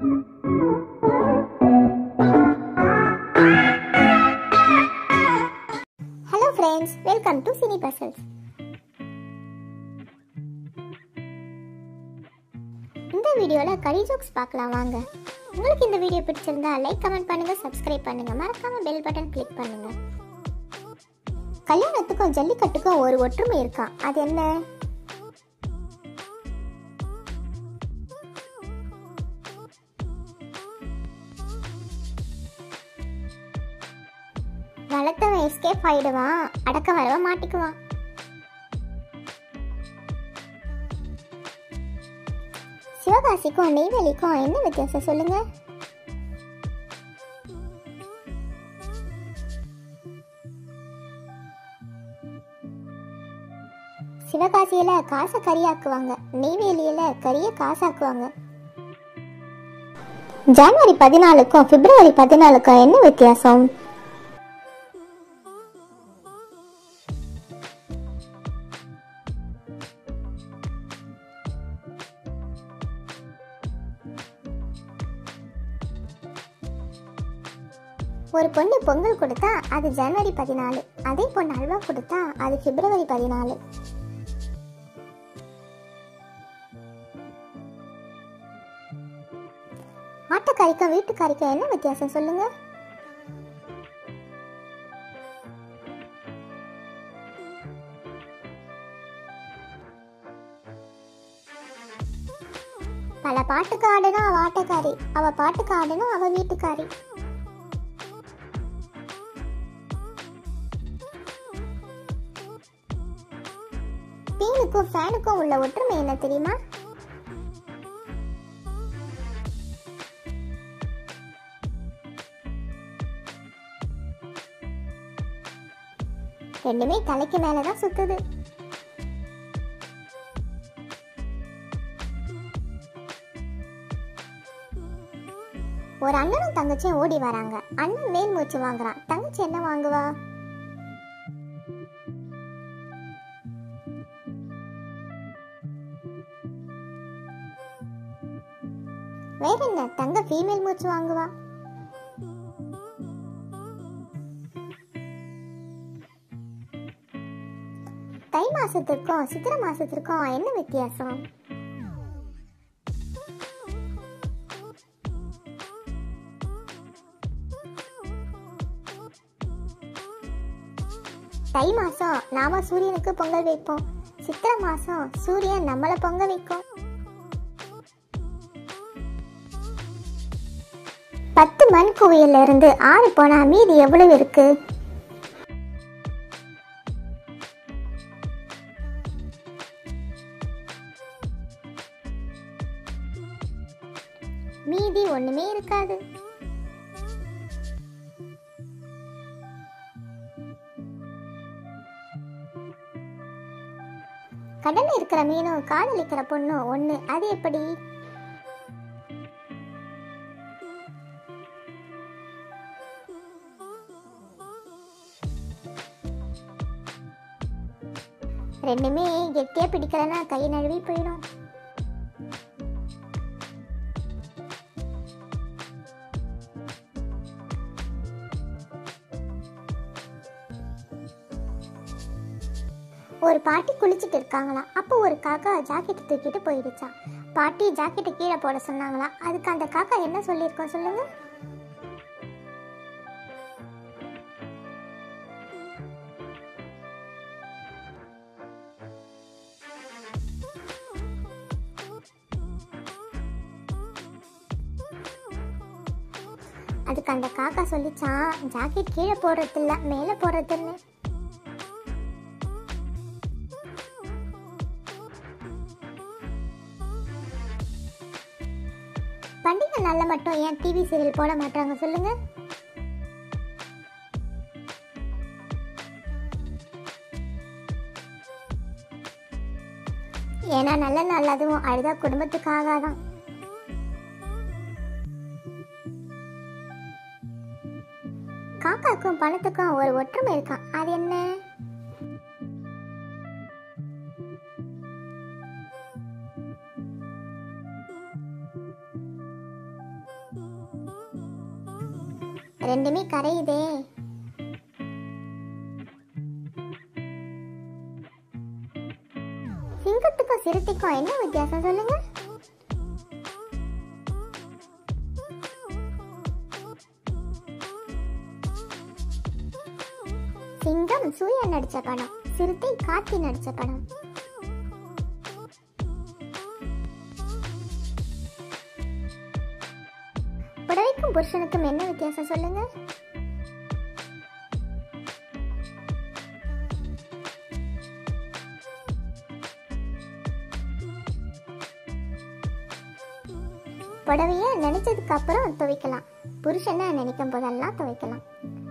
hello friends welcome to cine puzzles இந்த வீடியோவில் கரி jokes பார்க்கலாம் வாங்க உங்களுக்கு இந்த வீடியோ பிடிச்சிருந்தா லைக் கமெண்ட் பண்ணுங்க சப்ஸ்கிரைப் பண்ணுங்க மறக்காம பெல் பட்டன் கிளிக் பண்ணுங்க கல்யாணத்துக்கும் ஜல்லிக்கட்டுக்கும் ஒரு ஒற்றுமை இருக்கான் அது என்ன வளர்த்தவன் எஸ்கேப் ஆயிடுவான் அடக்க வரவ மாட்டிக்குவான் சிவகாசிக்கும் நெய்வேலிக்கும் என்ன வித்தியாசம் சொல்லுங்க சிவகாசியில காசை கரியாக்குவாங்க நெய்வேலியில கரிய காசாக்குவாங்க ஜனவரி பதினாலுக்கும் பிப்ரவரி பதினாலுக்கும் என்ன வித்தியாசம் ஒரு பொண்ணு பொங்கல் கொடுத்தா அது ஜனவரி பதினாலு அதே பொண்ணு அல்வா கொடுத்தா அது பிப்ரவரி பதினாலு ஆட்டக்காரிக்கும் வீட்டுக்காரிக்கும் என்ன வித்தியாசம் சொல்லுங்க பல பாட்டுக்கு ஆடுனா அவ ஆட்டக்காரி அவ பாட்டுக்கு ஆடுனா அவ வீட்டுக்காரி பீனுக்கும் ஃபேனுக்கும் உள்ள ஒற்றுமை என்ன தெரியுமா ரெண்டுமே தலைக்கு மேலதான் சுத்துது ஒரு அண்ணனும் தங்கச்சியும் ஓடி வராங்க அண்ணன் மேல் மூச்சு வாங்குறான் தங்கச்சி என்ன வாங்குவா வேற என்ன தங்க ஃபீமேல் மூச்சு வாங்குவா தை மாசத்திற்கும் சித்திரை மாசத்திற்கும் என்ன வித்தியாசம் தை மாசம் நாம சூரியனுக்கு பொங்கல் வைப்போம் சித்திரை மாசம் சூரியன் நம்மள பொங்க வைக்கும் பத்து மண் குவியல்ல இருந்து ஆறு போனா மீதி எவ்வளவு இருக்கு மீதி ஒண்ணுமே இருக்காது கடல்ல இருக்கிற மீனும் காதலிக்கிற பொண்ணும் ஒண்ணு அது எப்படி ரெண்டுமே கெட்டியா பிடிக்கலன்னா கை நழுவி போயிடும் ஒரு பாட்டி குளிச்சுட்டு இருக்காங்களாம் அப்போ ஒரு காக்கா ஜாக்கெட் தூக்கிட்டு போயிடுச்சான் பாட்டி ஜாக்கெட்டை கீழே போட சொன்னாங்களாம் அதுக்கு அந்த காக்கா என்ன சொல்லியிருக்கோம் சொல்லுங்க அதுக்கு அந்த காக்கா சொல்லிச்சான் ஜாக்கெட் கீழே போடுறது இல்ல மேலே போடுறதுன்னு பண்டிகை நாளில் மட்டும் ஏன் டிவி சீரியல் போட மாட்டாங்க சொல்லுங்க ஏன்னா நல்ல நாள் அதுவும் அழுதா குடும்பத்துக்கு ஆகாதான் காக்காக்கும் பணத்துக்கும் ஒரு ஒற்றுமை இருக்கான் அது என்ன ரெண்டுமே கரையுதே சிங்கத்துக்கும் சிறுத்தைக்கும் என்ன வித்தியாசம் சொல்லுங்க சிங்கம் சூர்யா நடிச்ச படம் சிறுத்தை கார்த்தி நடிச்ச படம் புடவைக்கும் புருஷனுக்கும் என்ன வித்தியாசம் சொல்லுங்க புடவைய நினைச்சதுக்கு அப்புறம் துவைக்கலாம் புருஷனை நினைக்கும் போதெல்லாம் துவைக்கலாம்